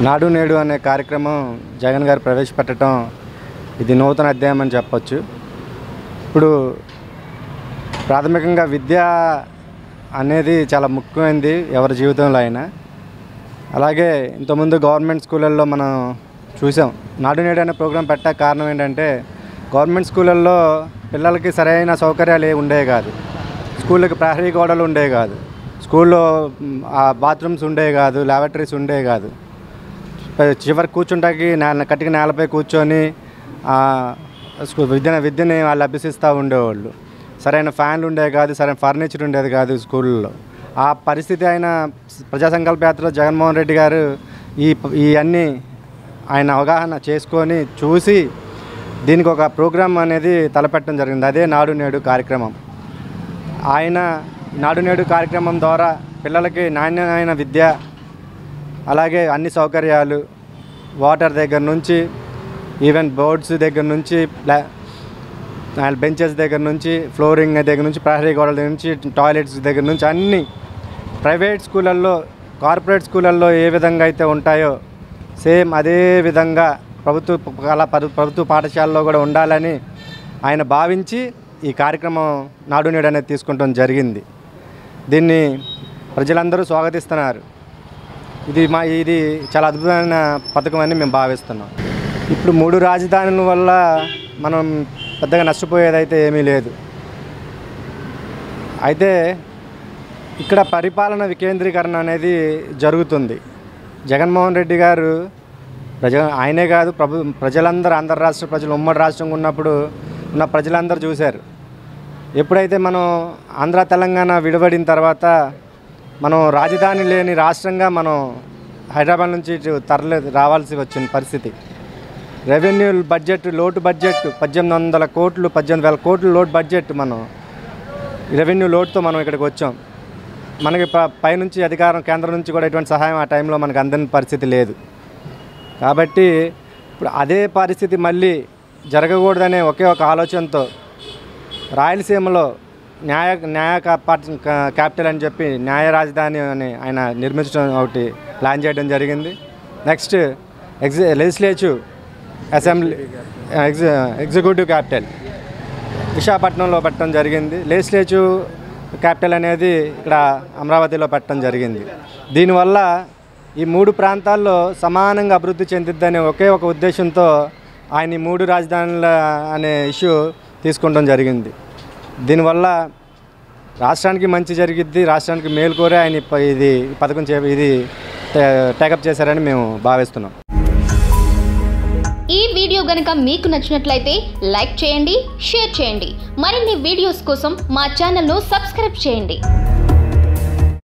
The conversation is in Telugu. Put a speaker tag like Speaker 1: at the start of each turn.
Speaker 1: నాడు నేడు అనే కార్యక్రమం జగన్ గారు ప్రవేశపెట్టడం ఇది నూతన అధ్యాయం అని చెప్పొచ్చు ఇప్పుడు ప్రాథమికంగా విద్య అనేది చాలా ముఖ్యమైనది ఎవరి జీవితంలో అయినా అలాగే ఇంతకుముందు గవర్నమెంట్ స్కూళ్ళల్లో మనం చూసాం నాడు నేడు అనే ప్రోగ్రాం పెట్టక కారణం ఏంటంటే గవర్నమెంట్ స్కూళ్ళల్లో పిల్లలకి సరైన సౌకర్యాలు ఏ ఉండేవి కాదు స్కూళ్ళకి ప్రహరీ గోడలు ఉండేవి కాదు స్కూల్లో మ్, ఆ బాత్రూమ్స్ ఉండేవి కాదు ల్యాబరేటరీస్ ఉండేవి కాదు చివరి కూర్చుంటాకి నేల కట్టిక నేలపై కూర్చొని ఆ, స్కూ- విద్య విద్యని వాళ్ళు అభ్యసిస్తూ ఉండేవాళ్ళు సరైన ఫ్యాన్లు ఉండేవి కాదు సరైన ఫర్నిచర్ ఉండేది కాదు స్కూళ్ళలో ఆ పరిస్థితి ఆయన ప్రజా సంకల్ప యాత్రలో జగన్మోహన్ రెడ్డి గారు ఈ ఈ అన్నీ ఆయన అవగాహన చేసుకొని చూసి దీనికి ఒక ప్రోగ్రామ్ అనేది తలపెట్టడం జరిగింది అదే నాడు నేడు కార్యక్రమం ఆయన నాడు నేడు కార్యక్రమం ద్వారా పిల్లలకి నాణ్యమైన విద్య అలాగే అన్ని సౌకర్యాలు వాటర్ దగ్గర నుంచి ఈవెన్ బోర్డ్స్ దగ్గర నుంచి ప్లా- బెంచెస్ దగ్గర నుంచి ఫ్లోరింగ్ దగ్గర నుంచి ప్రహరీ గోడల దగ్గర నుంచి టాయిలెట్స్ దగ్గర నుంచి అన్ని ప్రైవేట్ స్కూళ్ళల్లో కార్పొరేట్ స్కూళ్ళల్లో ఏ విధంగా అయితే ఉంటాయో సేమ్ అదే విధంగా ప్రభుత్వ కళా ప్రభుత్వ పాఠశాలలో కూడా ఉండాలని ఆయన భావించి ఈ కార్యక్రమం నాడు నేడు అనేది తీసుకుంటాం జరిగింది దీన్ని ప్రజలందరూ స్వాగతిస్తున్నారు ఇది మా ఇది చాలా అద్భుతమైన పథకం అని మేము భావిస్తున్నాం ఇప్పుడు మూడు రాజధానుల వల్ల మనం పెద్దగా నష్టపోయేదైతే ఏమీ లేదు అయితే ఇక్కడ పరిపాలన వికేంద్రీకరణ అనేది జరుగుతుంది జగన్మోహన్ రెడ్డి గారు ప్రజ ఆయనే కాదు ప్రభు ప్రజలందరూ ఆంధ్ర రాష్ట్ర ప్రజలు ఉమ్మడి రాష్ట్రంగా ఉన్నప్పుడు ఉన్న ప్రజలందరూ చూశారు ఎప్పుడైతే మనం ఆంధ్ర తెలంగాణ విడిపడిన తర్వాత మనం రాజధాని లేని రాష్ట్రంగా మనం హైదరాబాద్ నుంచి ఇటు తరలి రావాల్సి వచ్చిన పరిస్థితి రెవెన్యూ బడ్జెట్ లోటు బడ్జెట్ పద్దెనిమిది వందల కోట్లు పద్దెనిమిది వేల కోట్లు లోటు బడ్జెట్ మనం రెవెన్యూ లోటుతో మనం ఇక్కడికి వచ్చాం మనకి ప- పైనుంచి అధికారం కేంద్రం నుంచి కూడా ఎటువంటి సహాయం ఆ టైంలో మనకు అందని పరిస్థితి లేదు కాబట్టి ఇప్పుడు అదే పరిస్థితి మళ్ళీ జరగకూడదనే ఒకే ఒక ఆలోచనతో రాయలసీమలో న్యాయ న్యాయ కాపా- కా- క్యాపిటల్ అని చెప్పి న్యాయ రాజధాని అని ఆయన నిర్మించడం ఒకటి ప్లాన్ చేయడం జరిగింది నెక్స్ట్ ఎగ్జి లెజిస్లేటివ్ అసెంబ్లీ ఎగ్జి ఎగ్జిక్యూటివ్ క్యాపిటల్ విశాఖపట్నంలో పెట్టడం జరిగింది లెజిస్లేటివ్ క్యాపిటల్ అనేది ఇక్కడ అమరావతిలో పెట్టడం జరిగింది దీనివల్ల ఈ మూడు ప్రాంతాల్లో సమానంగా అభివృద్ధి చెందిద్దనే ఒకే ఒక ఉద్దేశంతో ఆయన ఈ మూడు రాజధానుల అనే ఇష్యూ తీసుకోవడం జరిగింది దీనివల్ల రాష్ట్రానికి మంచి జరిగిద్ది రాష్ట్రానికి మేలు కోరే ఆయన ఈ ప- ఇది ఈ పథకం చే ఇది టేకప్ చేశారని మేము భావిస్తున్నాం
Speaker 2: ఈ వీడియో గనుక మీకు నచ్చినట్లయితే లైక్ చేయండి షేర్ చేయండి మరిన్ని వీడియోస్ కోసం మా ఛానల్ను సబ్స్క్రైబ్ చేయండి